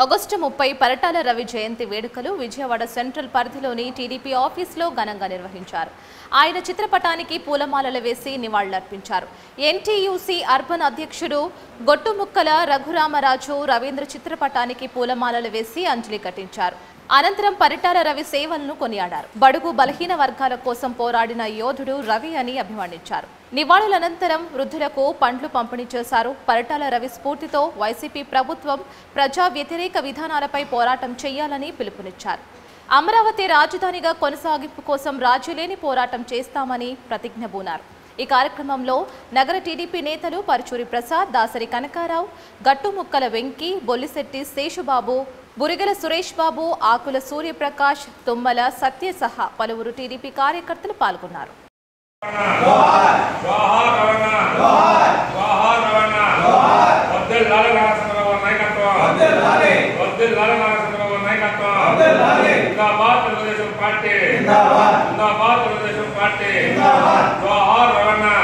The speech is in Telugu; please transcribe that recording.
ఆగస్టు ముప్పై పరటాల రవి జయంతి వేడుకలు విజయవాడ సెంట్రల్ పరిధిలోని టీడీపీ ఆఫీసులో ఘనంగా నిర్వహించారు ఆయన చిత్రపటానికి పూలమాలలు వేసి నివాళులర్పించారు ఎన్టీయూసీ అర్బన్ అధ్యక్షుడు గొట్టుముక్కల రఘురామరాజు రవీంద్ర చిత్రపటానికి పూలమాలలు వేసి అంజలి ఘటించారు అనంతరం పరిటాల రవి సేవలను కొనియాడారు బడుగు బలహీన వర్గాల కోసం పోరాడిన యోధుడు రవి అని అభివర్ణించారు నివాళులనంతరం వృద్ధులకు పండ్లు పంపిణీ చేశారు పరిటాల రవి స్ఫూర్తితో వైసీపీ ప్రభుత్వం ప్రజా వ్యతిరేక విధానాలపై పోరాటం చేయాలని పిలుపునిచ్చారు అమరావతి రాజధానిగా కొనసాగింపు కోసం రాజీలేని పోరాటం చేస్తామని ప్రతిజ్ఞబూనారు ఈ కార్యక్రమంలో నగర టీడీపీ నేతలు పరుచూరి ప్రసాద్ దాసరి కనకారావు గట్టుముక్కల వెంకి బొల్లిశెట్టి శేషుబాబు బురిగల సురేష్ బాబు ఆకుల సూర్యప్రకాష్ తుమ్మల సత్య సహా పలువురు టీడీపీ కార్యకర్తలు పాల్గొన్నారు జోహార్ రవణ జోహార్ జోహార్ రవణ జోహార్ వద్దెల్ లాల నారసింహరావు నాయకత్వం వద్దెల్ లాలే వద్దెల్ లాల నారసింహరావు నాయకత్వం వద్దెల్ లాలే జిందాబాద్ తెలుగుదేశం పార్టీ జిందాబాద్ జిందాబాద్ తెలుగుదేశం పార్టీ జిందాబాద్ జోహార్ రవణ